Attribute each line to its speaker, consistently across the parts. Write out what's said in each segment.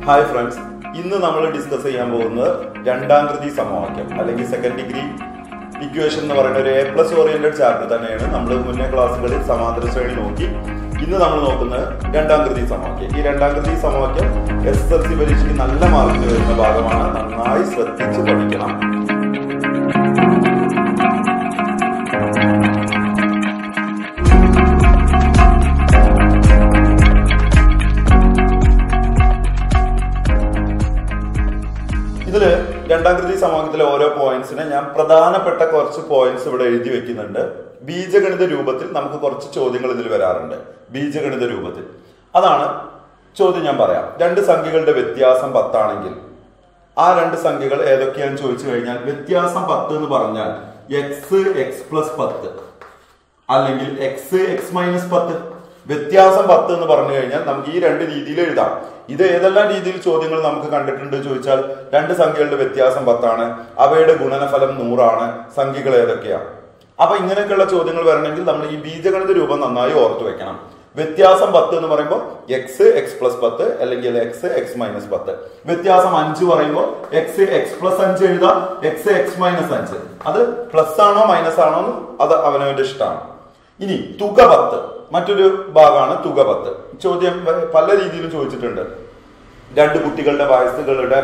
Speaker 1: Hi friends ഇന്ന് നമ്മൾ discuss ചെയ്യാൻ പോകുന്നത് രണ്ടാം കൃതി സമവാക്യം അല്ലെങ്കിൽ സെക്കൻഡ് ഡിഗ്രി ഇക്വേഷൻ എന്ന് പറയുന്ന ഒരു എ പ്ലസ് ഓറിയന്റഡ് ചാപ്റ്റർ തന്നെയാണ് നമ്മൾ മുന്നേ ക്ലാസ്സുകളിൽ സമാന്തര ശ്രേണി നോക്കി ഇന്ന് നമ്മൾ നോക്കുന്നത് രണ്ടാം കൃതി സമവാക്യം ഈ രണ്ടാം കൃതി സമവാക്യം എസ് എസ് എൽ സി പരീക്ഷയ്ക്ക് നല്ല മാർക്കിന് വരുന്ന ഭാഗമാണ് നന്നായി ശ്രദ്ധിച്ച് പഠിക്കണം ഇതില് രണ്ടാം കൃതി സമവാക്യത്തിലെ ഓരോ പോയിന്റ്സിനെ ഞാൻ പ്രധാനപ്പെട്ട കുറച്ച് പോയിന്റ്സ് ഇവിടെ എഴുതി വെക്കുന്നുണ്ട് ബീജഗണിത രൂപത്തിൽ നമുക്ക് കുറച്ച് ചോദ്യങ്ങൾ ഇതിൽ വരാറുണ്ട് ബീജഗണിത രൂപത്തിൽ അതാണ് ചോദ്യം ഞാൻ പറയാം രണ്ട് സംഖ്യകളുടെ വ്യത്യാസം പത്താണെങ്കിൽ ആ രണ്ട് സംഖ്യകൾ ഏതൊക്കെയാണെന്ന് ചോദിച്ചു കഴിഞ്ഞാൽ വ്യത്യാസം പത്ത് എന്ന് പറഞ്ഞാൽ എക്സ് എക്സ് പ്ലസ് പത്ത് അല്ലെങ്കിൽ എക്സ് എക്സ് മൈനസ് പത്ത് വ്യത്യാസം പത്ത് എന്ന് പറഞ്ഞു കഴിഞ്ഞാൽ നമുക്ക് ഈ രണ്ട് രീതിയിൽ എഴുതാം ഇത് ഏതെല്ലാം രീതിയിൽ ചോദ്യങ്ങൾ നമുക്ക് കണ്ടിട്ടുണ്ട് ചോദിച്ചാൽ രണ്ട് സംഖ്യകളുടെ വ്യത്യാസം പത്താണ് അവയുടെ ഗുണനഫലം നൂറാണ് സംഖ്യകൾ ഏതൊക്കെയാണ് അപ്പൊ ഇങ്ങനെയൊക്കെയുള്ള ചോദ്യങ്ങൾ വരണമെങ്കിൽ നമ്മൾ ഈ ബീജഗണിത രൂപം നന്നായി ഓർത്തു വെക്കണം വ്യത്യാസം പത്ത് എന്ന് പറയുമ്പോൾ എക്സ് എക്സ് പ്ലസ് പത്ത് അല്ലെങ്കിൽ എക്സ് എക്സ് മൈനസ് പത്ത് വ്യത്യാസം അഞ്ച് പറയുമ്പോൾ എക്സ് എക്സ് പ്ലസ് അഞ്ച് എഴുതാം എക്സ് എക്സ് മൈനസ് അഞ്ച് അത് പ്ലസ് ആണോ മൈനസ് ആണോ എന്ന് അത് അവനവന്റെ ഇഷ്ടമാണ് ഇനി തുക പത്ത് മറ്റൊരു ഭാഗമാണ് തുക പത്ത് ചോദ്യം പല രീതിയിലും ചോദിച്ചിട്ടുണ്ട് രണ്ട് കുട്ടികളുടെ വയസ്സുകളുടെ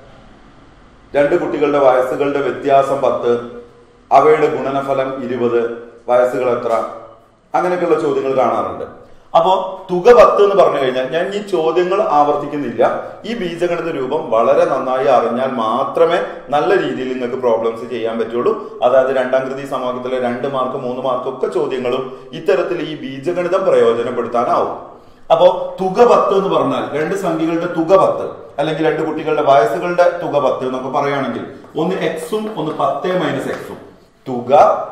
Speaker 1: രണ്ട് കുട്ടികളുടെ വയസ്സുകളുടെ വ്യത്യാസം പത്ത് അവയുടെ ഗുണനഫലം ഇരുപത് വയസ്സുകൾ എത്ര അങ്ങനെയൊക്കെയുള്ള ചോദ്യങ്ങൾ കാണാറുണ്ട് അപ്പോ തുക പത്ത് എന്ന് പറഞ്ഞു കഴിഞ്ഞാൽ ഞാൻ ഈ ചോദ്യങ്ങൾ ആവർത്തിക്കുന്നില്ല ഈ ബീജഗണിത രൂപം വളരെ നന്നായി അറിഞ്ഞാൽ മാത്രമേ നല്ല രീതിയിൽ നിങ്ങൾക്ക് പ്രോബ്ലംസ് ചെയ്യാൻ പറ്റുള്ളൂ അതായത് രണ്ടാം കൃതി സമവാക്യത്തിലെ രണ്ട് മാർക്ക് മൂന്ന് മാർക്ക് ഒക്കെ ചോദ്യങ്ങളും ഇത്തരത്തിൽ ഈ ബീജഗണിതം പ്രയോജനപ്പെടുത്താനാവും അപ്പോ തുക പത്ത് എന്ന് പറഞ്ഞാൽ രണ്ട് സംഖ്യകളുടെ തുക പത്ത് അല്ലെങ്കിൽ രണ്ട് കുട്ടികളുടെ വയസ്സുകളുടെ തുക പത്ത് എന്നൊക്കെ പറയുകയാണെങ്കിൽ ഒന്ന് എക്സും ഒന്ന് പത്തേ മൈനസ് എക്സും തുക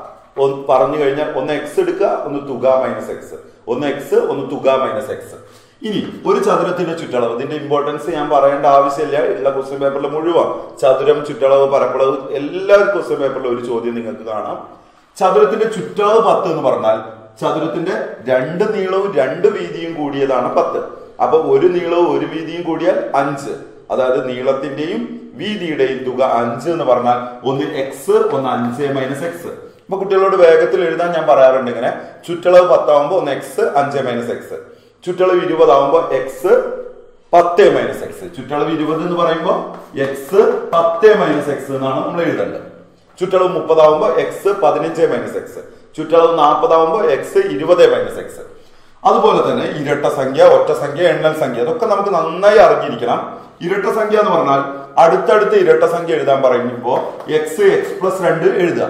Speaker 1: പറഞ്ഞു കഴിഞ്ഞാൽ ഒന്ന് എക്സ് എടുക്കുക ഒന്ന് തുക മൈനസ് എക്സ് ഒന്ന് എക്സ് ഒന്ന് തുക മൈനസ് എക്സ് ഇനി ഒരു ചതുരത്തിന്റെ ചുറ്റളവ് ഇതിന്റെ ഇമ്പോർട്ടൻസ് ഞാൻ പറയേണ്ട ആവശ്യമില്ല ഉള്ള ക്വസ്റ്റ്യൻ പേപ്പറിൽ മുഴുവൻ ചതുരം ചുറ്റളവ് പരപ്പളവ് എല്ലാ ക്വസ്റ്റ്യൻ പേപ്പറിലും ഒരു ചോദ്യം നിങ്ങൾക്ക് കാണാം ചതുരത്തിന്റെ ചുറ്റളവ് പത്ത് എന്ന് പറഞ്ഞാൽ ചതുരത്തിന്റെ രണ്ട് നീളവും രണ്ട് വീതിയും കൂടിയതാണ് പത്ത് അപ്പൊ ഒരു നീളവും ഒരു വീതിയും കൂടിയാൽ അഞ്ച് അതായത് നീളത്തിന്റെയും വീതിയുടെയും തുക അഞ്ച് എന്ന് പറഞ്ഞാൽ ഒന്ന് എക്സ് ഒന്ന് അഞ്ച് മൈനസ് എക്സ് അപ്പൊ കുട്ടികളോട് വേഗത്തിൽ എഴുതാൻ ഞാൻ പറയാറുണ്ട് ഇങ്ങനെ ചുറ്റളവ് പത്താവുമ്പോ ഒന്ന് എക്സ് അഞ്ച് മൈനസ് എക്സ് ചുറ്റളവ് ഇരുപതാവുമ്പോ എക്സ് പത്ത് മൈനസ് എക്സ് ചുറ്റളവ് ഇരുപത് എന്ന് പറയുമ്പോൾ എക്സ് പത്ത് മൈനസ് എക്സ് എന്നാണ് നമ്മൾ എഴുതേണ്ടത് ചുറ്റളവ് മുപ്പതാവുമ്പോ എക്സ് പതിനഞ്ച് മൈനസ് എക്സ് ചുറ്റളവ് നാൽപ്പതാവുമ്പോ എക്സ് ഇരുപത് മൈനസ് എക്സ് അതുപോലെ തന്നെ ഇരട്ട സംഖ്യ ഒറ്റ സംഖ്യ എണ്ണൽ സംഖ്യ അതൊക്കെ നമുക്ക് നന്നായി അറിഞ്ഞിരിക്കണം ഇരട്ട സംഖ്യ എന്ന് പറഞ്ഞാൽ അടുത്തടുത്ത് ഇരട്ട സംഖ്യ എഴുതാൻ പറയുമ്പോൾ എക്സ് എക്സ് പ്ലസ് രണ്ട് എഴുതുക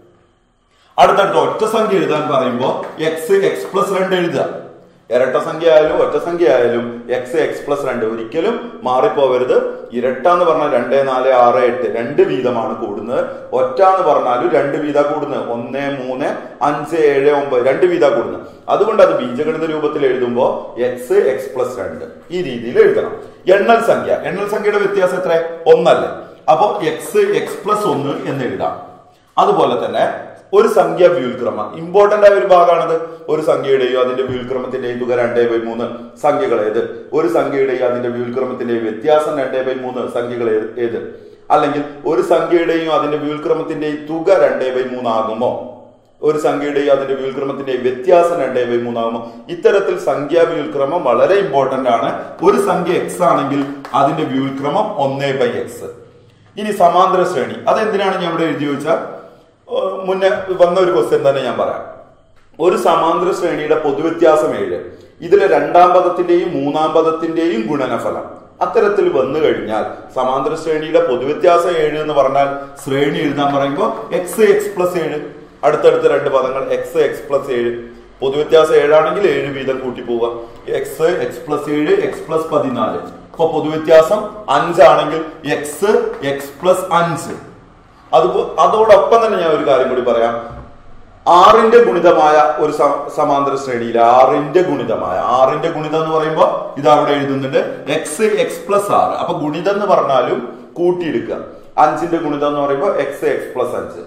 Speaker 1: അടുത്തടുത്ത് ഒറ്റ സംഖ്യ എഴുതാൻ പറയുമ്പോൾ എക്സ് എക്സ് പ്ലസ് രണ്ട് എഴുതുക ഇരട്ട സംഖ്യ ആയാലും ഒറ്റ സംഖ്യ ആയാലും എക്സ് എക്സ് പ്ലസ് രണ്ട് ഒരിക്കലും മാറിപ്പോവരുത് ഇരട്ട എന്ന് പറഞ്ഞാൽ രണ്ട് നാല് ആറ് എട്ട് രണ്ട് വീതമാണ് കൂടുന്നത് ഒറ്റ എന്ന് പറഞ്ഞാലും രണ്ട് വീത കൂടുന്നത് ഒന്ന് മൂന്ന് അഞ്ച് ഏഴ് ഒമ്പത് രണ്ട് വീത കൂടുന്നത് അതുകൊണ്ട് അത് ബീജഗണിത രൂപത്തിൽ എഴുതുമ്പോൾ എക്സ് എക്സ് പ്ലസ് രണ്ട് ഈ രീതിയിൽ എഴുതണം എണ്ണൽ സംഖ്യ എണ്ണൽ സംഖ്യയുടെ വ്യത്യാസം എത്ര ഒന്നല്ലേ അപ്പോ എക്സ് എക്സ് പ്ലസ് ഒന്ന് എന്ന് എഴുതാം അതുപോലെ തന്നെ ഒരു സംഖ്യ വ്യൂൽക്രമം ഇമ്പോർട്ടന്റ് ആയ ഒരു ഭാഗമാണത് ഒരു സംഖ്യയുടെയോ അതിന്റെ വ്യൂൽക്രമത്തിന്റെയും തുക രണ്ടേ ബൈ മൂന്ന് സംഖ്യകൾ ഏത് ഒരു സംഖ്യയുടെയും അതിന്റെ വ്യൂൽക്രമത്തിന്റെയും വ്യത്യാസം രണ്ടേ ബൈ മൂന്ന് സംഖ്യകൾ ഏത് അല്ലെങ്കിൽ ഒരു സംഖ്യയുടെയും അതിന്റെ വ്യൂൽക്രമത്തിന്റെയും തുക രണ്ടേ ബൈ മൂന്നാകുമോ ഒരു സംഖ്യയുടെയും അതിന്റെ വ്യൂൽക്രമത്തിന്റെയും വ്യത്യാസം രണ്ടേ ബൈ മൂന്നാകുമോ ഇത്തരത്തിൽ സംഖ്യാ വ്യൂൽക്രമം വളരെ ഇമ്പോർട്ടന്റ് ആണ് ഒരു സംഖ്യ എക്സ് ആണെങ്കിൽ അതിന്റെ വ്യൂൽക്രമം ഒന്നേ ബൈ എക്സ് ഇനി സമാന്തര ശ്രേണി അതെന്തിനാണ് ഞാൻ ഇവിടെ എഴുതി വെച്ചാൽ മുന്നേ വന്ന ഒരു ക്വസ്റ്റ്യൻ തന്നെ ഞാൻ പറയാം ഒരു സമാന്തര ശ്രേണിയുടെ പൊതുവ്യത്യാസം ഏഴ് ഇതിലെ രണ്ടാം പദത്തിന്റെയും മൂന്നാം പദത്തിന്റെയും ഗുണനഫലം അത്തരത്തിൽ വന്നു കഴിഞ്ഞാൽ സമാന്തര ശ്രേണിയുടെ പൊതുവ്യത്യാസം ഏഴ് എന്ന് പറഞ്ഞാൽ ശ്രേണി എഴുതാൻ പറയുമ്പോൾ എക്സ് എക്സ് പ്ലസ് ഏഴ് അടുത്തടുത്ത രണ്ട് പദങ്ങൾ എക്സ് എക്സ് പ്ലസ് ഏഴ് പൊതുവ്യത്യാസം ഏഴാണെങ്കിൽ ഏഴ് വീതം കൂട്ടി പോവുക എക്സ് എക്സ് പ്ലസ് ഏഴ് എക്സ് പ്ലസ് പതിനാല് ഇപ്പൊ പൊതുവ്യത്യാസം അഞ്ചാണെങ്കിൽ എക്സ് എക്സ് പ്ലസ് അഞ്ച് അത് അതോടൊപ്പം തന്നെ ഞാൻ ഒരു കാര്യം കൂടി പറയാം ആറിന്റെ ഗുണിതമായ ഒരു സമാന്തര ശ്രേണിയിൽ ആറിന്റെ ഗുണിതമായ ആറിന്റെ ഗുണിതം എന്ന് പറയുമ്പോൾ ഇത് അവിടെ എഴുതുന്നുണ്ട് എക്സ് എക്സ് പ്ലസ് ആറ് അപ്പൊ ഗുണിതം എന്ന് പറഞ്ഞാലും കൂട്ടിയെടുക്കുക അഞ്ചിന്റെ ഗുണിതം എന്ന് പറയുമ്പോൾ എക്സ് എക്സ് പ്ലസ് അഞ്ച്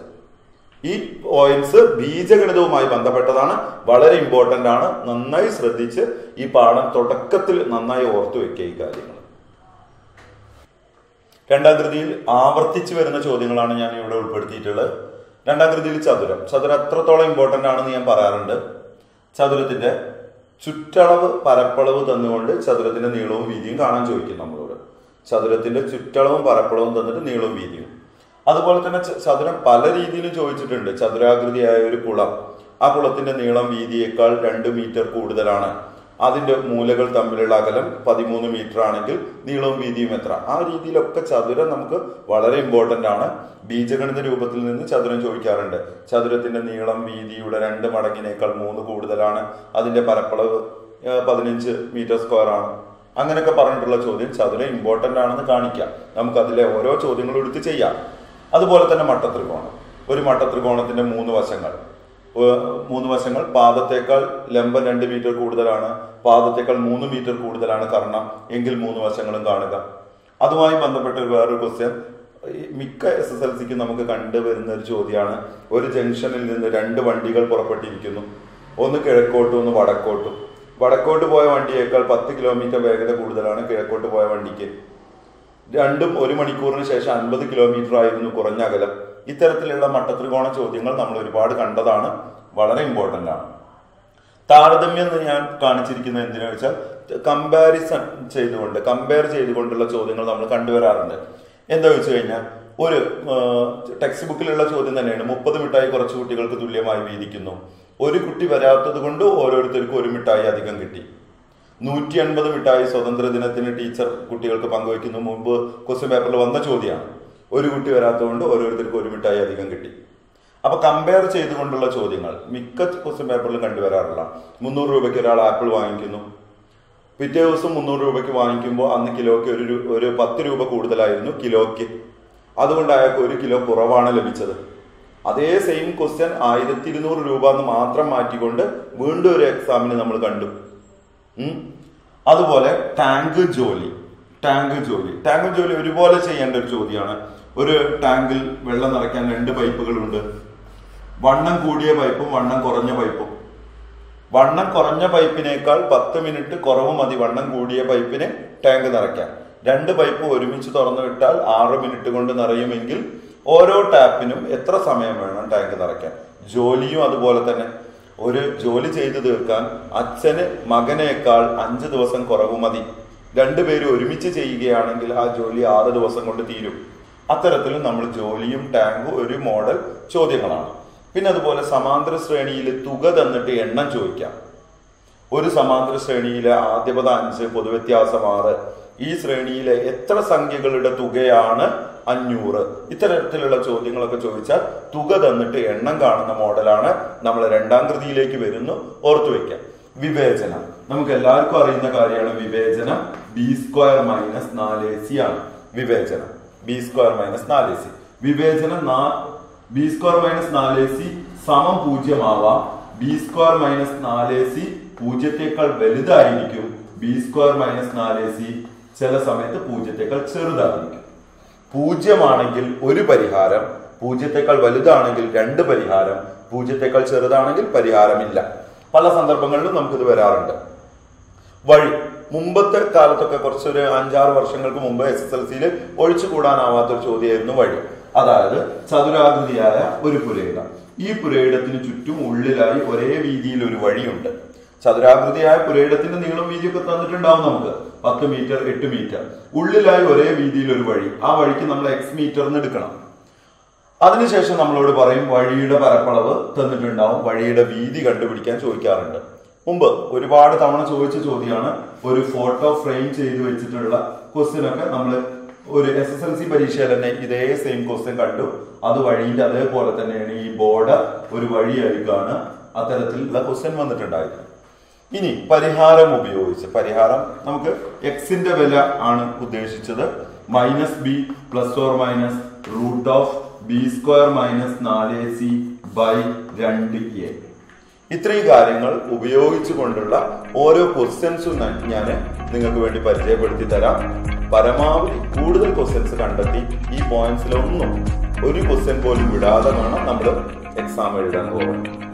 Speaker 1: ഈ പോയിന്റ്സ് ബീജഗണിതവുമായി ബന്ധപ്പെട്ടതാണ് വളരെ ഇമ്പോർട്ടന്റ് ആണ് നന്നായി ശ്രദ്ധിച്ച് ഈ പാഠം തുടക്കത്തിൽ നന്നായി ഓർത്തു വെക്കുക ഈ കാര്യങ്ങൾ രണ്ടാം കൃതിയിൽ ആവർത്തിച്ചു വരുന്ന ചോദ്യങ്ങളാണ് ഞാൻ ഇവിടെ ഉൾപ്പെടുത്തിയിട്ടുള്ളത് രണ്ടാം കൃതിയിൽ ചതുരം ചതുരം എത്രത്തോളം ഇമ്പോർട്ടന്റ് ആണെന്ന് ഞാൻ പറയാറുണ്ട് ചതുരത്തിന്റെ ചുറ്റളവ് പരപ്പളവ് തന്നുകൊണ്ട് ചതുരത്തിന്റെ നീളവും വീതിയും കാണാൻ ചോദിക്കും നമ്മളോട് ചതുരത്തിന്റെ ചുറ്റളവും പരപ്പളവും തന്നിട്ട് നീളവും വീതിയും അതുപോലെ തന്നെ ച- ചതുരം പല രീതിയിലും ചോദിച്ചിട്ടുണ്ട് ചതുരാകൃതിയായ ഒരു കുളം ആ കുളത്തിന്റെ നീളം വീതിയേക്കാൾ രണ്ട് മീറ്റർ കൂടുതലാണ് അതിന്റെ മൂലകൾ തമ്മിലുള്ള അകലം പതിമൂന്ന് മീറ്റർ ആണെങ്കിൽ നീളവും വീതിയും എത്ര ആ രീതിയിലൊക്കെ ചതുരം നമുക്ക് വളരെ ഇമ്പോർട്ടന്റ് ആണ് ബീജഗണിത രൂപത്തിൽ നിന്ന് ചതുരം ചോദിക്കാറുണ്ട് ചതുരത്തിന്റെ നീളം വീതിയുടെ രണ്ട് മടങ്ങിനേക്കാൾ മൂന്ന് കൂടുതലാണ് അതിന്റെ പരപ്പളവ് ഏഹ്, പതിനഞ്ച് മീറ്റർ സ്ക്വയർ ആണ് അങ്ങനെയൊക്കെ പറഞ്ഞിട്ടുള്ള ചോദ്യം ചതുരം ഇമ്പോർട്ടന്റ് ആണെന്ന് കാണിക്കാം നമുക്ക് അതിലെ ഓരോ ചോദ്യങ്ങളും എടുത്ത് ചെയ്യാം അതുപോലെ തന്നെ മട്ടത്രികോണം ഒരു മട്ടത്രികോണത്തിന്റെ മൂന്ന് വശങ്ങൾ ഏഹ് മൂന്ന് വശങ്ങൾ പാദത്തേക്കാൾ ലംബം രണ്ട് മീറ്റർ കൂടുതലാണ് പാദത്തേക്കാൾ മൂന്ന് മീറ്റർ കൂടുതലാണ് കർണം എങ്കിൽ മൂന്ന് വശങ്ങളും കാണുക അതുമായി ബന്ധപ്പെട്ട ഒരു വേറൊരു ക്വസ്റ്റ്യൻ മിക്ക എസ് എസ് എൽ സിക്ക് നമുക്ക് കണ്ടുവരുന്ന ഒരു ചോദ്യമാണ് ഒരു ജംഗ്ഷനിൽ നിന്ന് രണ്ട് വണ്ടികൾ പുറപ്പെട്ടിരിക്കുന്നു ഒന്ന് കിഴക്കോട്ടും ഒന്ന് വടക്കോട്ടും വടക്കോട്ട് പോയ വണ്ടിയേക്കാൾ പത്ത് കിലോമീറ്റർ വേഗത കൂടുതലാണ് കിഴക്കോട്ട് പോയ വണ്ടിക്ക് രണ്ടും ഒരു മണിക്കൂറിന് ശേഷം അൻപത് കിലോമീറ്റർ ആയിരുന്നു കുറഞ്ഞ അകലം ഇത്തരത്തിലുള്ള മട്ടത്രികോണ ചോദ്യങ്ങൾ നമ്മൾ ഒരുപാട് കണ്ടതാണ് വളരെ ഇമ്പോർട്ടന്റ് ആണ് താരതമ്യം എന്ന് ഞാൻ കാണിച്ചിരിക്കുന്നത് എന്തിനാ വെച്ചാൽ കമ്പാരിസൺ ചെയ്തുകൊണ്ട് കമ്പയർ ചെയ്തുകൊണ്ടുള്ള ചോദ്യങ്ങൾ നമ്മൾ കണ്ടുവരാറുണ്ട് എന്താ വെച്ച് കഴിഞ്ഞാൽ ഒരു ടെക്സ്റ്റ് ബുക്കിലുള്ള ചോദ്യം തന്നെയാണ് മുപ്പത് മിഠായി കുറച്ച് കുട്ടികൾക്ക് തുല്യമായി വീതിക്കുന്നു ഒരു കുട്ടി വരാത്തത് കൊണ്ട് ഓരോരുത്തർക്കും ഒരു മിഠായി അധികം കിട്ടി നൂറ്റി അൻപത് മിഠായി സ്വതന്ത്ര ദിനത്തിന് ടീച്ചർ കുട്ടികൾക്ക് പങ്കുവയ്ക്കുന്നു മുമ്പ് ക്വസ്റ്റ്യൻ പേപ്പറിൽ വന്ന ചോദ്യമാണ് ഒരു കുട്ടി വരാത്തതുകൊണ്ട് ഓരോരുത്തർക്കും ഒരു മിഠായി അധികം കിട്ടി അപ്പൊ കമ്പയർ ചെയ്തുകൊണ്ടുള്ള ചോദ്യങ്ങൾ മിക്ക ക്വസ്റ്റ്യൻ പേപ്പറിലും കണ്ടുവരാറില്ല മുന്നൂറ് രൂപയ്ക്ക് ഒരാൾ ആപ്പിൾ വാങ്ങിക്കുന്നു പിറ്റേ ദിവസം മുന്നൂറ് രൂപയ്ക്ക് വാങ്ങിക്കുമ്പോൾ അന്ന് കിലോയ്ക്ക് ഒരു രൂ- ഒരു പത്ത് രൂപ കൂടുതലായിരുന്നു കിലോയ്ക്ക് അതുകൊണ്ട് അയാൾക്ക് ഒരു കിലോ കുറവാണ് ലഭിച്ചത് അതേ സെയിം ക്വസ്റ്റ്യൻ ആയിരത്തി ഇരുന്നൂറ് രൂപ എന്ന് മാത്രം മാറ്റിക്കൊണ്ട് വീണ്ടും ഒരു എക്സാമിന് നമ്മൾ കണ്ടു ഉം. അതുപോലെ ടാങ്ക് ജോലി ടാങ്ക് ജോലി ടാങ്ക് ജോലി ഒരുപോലെ ചെയ്യേണ്ട ഒരു ചോദ്യമാണ് ഒരു ടാങ്കിൽ വെള്ളം നിറയ്ക്കാൻ രണ്ട് പൈപ്പുകളുണ്ട് വണ്ണം കൂടിയ പൈപ്പും വണ്ണം കുറഞ്ഞ പൈപ്പും വണ്ണം കുറഞ്ഞ പൈപ്പിനേക്കാൾ പത്ത് മിനിറ്റ് കുറവ് മതി വണ്ണം കൂടിയ പൈപ്പിന് ടാങ്ക് നിറയ്ക്കാൻ രണ്ട് പൈപ്പ് ഒരുമിച്ച് തുറന്നു വിട്ടാൽ ആറ് മിനിറ്റ് കൊണ്ട് നിറയുമെങ്കിൽ ഓരോ ടാപ്പിനും എത്ര സമയം വേണം ടാങ്ക് നിറയ്ക്കാൻ ജോലിയും അതുപോലെ തന്നെ ഒരു ജോലി ചെയ്തു തീർക്കാൻ അച്ഛന് മകനേക്കാൾ അഞ്ച് ദിവസം കുറവ് മതി രണ്ടുപേരും ഒരുമിച്ച് ചെയ്യുകയാണെങ്കിൽ ആ ജോലി ആറ് ദിവസം കൊണ്ട് തീരും അത്തരത്തിലും നമ്മൾ ജോലിയും ടാങ്കും ഒരു മോഡൽ ചോദ്യങ്ങളാണ് പിന്നെ അതുപോലെ സമാന്തര ശ്രേണിയിൽ തുക തന്നിട്ട് എണ്ണം ചോദിക്കാം ഒരു സമാന്തര ശ്രേണിയിലെ ആദ്യപദ അഞ്ച് പൊതുവ്യത്യാസം ആറ് ഈ ശ്രേണിയിലെ എത്ര സംഖ്യകളുടെ തുകയാണ് അഞ്ഞൂറ് ഇത്തരത്തിലുള്ള ചോദ്യങ്ങളൊക്കെ ചോദിച്ചാൽ തുക തന്നിട്ട് എണ്ണം കാണുന്ന മോഡലാണ് നമ്മൾ രണ്ടാം കൃതിയിലേക്ക് വരുന്നു ഓർത്തു വെക്കാം വിവേചനം നമുക്ക് എല്ലാവർക്കും അറിയുന്ന കാര്യമാണ് വിവേചനം ബി സ്ക്വയർ മൈനസ് നാല് എ സി ആണ് വിവേചനം ബി സ്ക്വയർ മൈനസ് നാല് എ സി വിവേചനം നാ ബി സ്ക്വയർ മൈനസ് നാല് എ സി സമം പൂജ്യമാവാം ബി സ്ക്വയർ മൈനസ് നാല് എ സി പൂജ്യത്തെക്കാൾ വലുതായിരിക്കും ബി സ്ക്വയർ മൈനസ് നാല് എ സി ചില സമയത്ത് പൂജ്യത്തെക്കാൾ ചെറുതായിരിക്കും പൂജ്യമാണെങ്കിൽ ഒരു പരിഹാരം പൂജ്യത്തെക്കാൾ വലുതാണെങ്കിൽ രണ്ട് പരിഹാരം പൂജ്യത്തെക്കാൾ ചെറുതാണെങ്കിൽ പരിഹാരമില്ല പല സന്ദർഭങ്ങളിലും നമുക്കിത് വരാറുണ്ട് വഴി മുമ്പത്തെ കാലത്തൊക്കെ കുറച്ചൊരു അഞ്ചാറ് വർഷങ്ങൾക്ക് മുമ്പ് എസ് എസ് എൽ സിയിൽ ഒഴിച്ചുകൂടാനാവാത്തൊരു ചോദ്യമായിരുന്നു വഴി അതായത് ചതുരാകൃതിയായ ഒരു പുരയിടം ഈ പുരയിടത്തിന് ചുറ്റും ഉള്ളിലായി ഒരേ വീതിയിൽ ഒരു വഴിയുണ്ട് ചതുരാകൃതിയായ പുരയിടത്തിന്റെ നീളം വീതിയൊക്കെ തന്നിട്ടുണ്ടാവും നമുക്ക് പത്ത് മീറ്റർ എട്ട് മീറ്റർ ഉള്ളിലായി ഒരേ വീതിയിൽ ഒരു വഴി ആ വഴിക്ക് നമ്മൾ എക്സ് മീറ്റർ എന്ന് എടുക്കണം അതിനുശേഷം നമ്മളോട് പറയും വഴിയുടെ പരപ്പളവ് തന്നിട്ടുണ്ടാവും വഴിയുടെ വീതി കണ്ടുപിടിക്കാൻ ചോദിക്കാറുണ്ട് മുമ്പ് ഒരുപാട് തവണ ചോദിച്ച ചോദ്യമാണ് ഒരു ഫോട്ടോ ഫ്രെയിം ചെയ്ത് വെച്ചിട്ടുള്ള ക്വസ്റ്റ്യൻ ഒക്കെ നമ്മൾ ഒരു എസ് എസ് എൽ സി പരീക്ഷയിൽ തന്നെ ഇതേ സെയിം ക്വസ്റ്റ്യൻ കണ്ടു അത് വഴിയുടെ അതേപോലെ തന്നെയാണ് ഈ ബോർഡ് ഒരു വഴിയായിട്ടാണ് അത്തരത്തിലുള്ള ക്വസ്റ്റ്യൻ വന്നിട്ടുണ്ടായിരുന്നത് ഇനി പരിഹാരം ഉപയോഗിച്ച് പരിഹാരം നമുക്ക് എക്സിന്റെ വില ആണ് ഉദ്ദേശിച്ചത് minus b plus or minus root of b square minus നാല് സി ബൈ രണ്ട് എ ഇത്രയും കാര്യങ്ങൾ ഉപയോഗിച്ചുകൊണ്ടുള്ള ഓരോ ക്വസ്റ്റ്യൻസും ഞാൻ നിങ്ങൾക്ക് വേണ്ടി പരിചയപ്പെടുത്തി തരാം പരമാവധി കൂടുതൽ ക്വസ്റ്റ്യൻസ് കണ്ടെത്തി ഈ പോയിന്റ്സിലൊന്നും ഒരു ക്വസ്റ്റ്യൻ പോലും വിടാതെ വേണം നമ്മൾ എക്സാം എഴുതാൻ പോകുന്നത്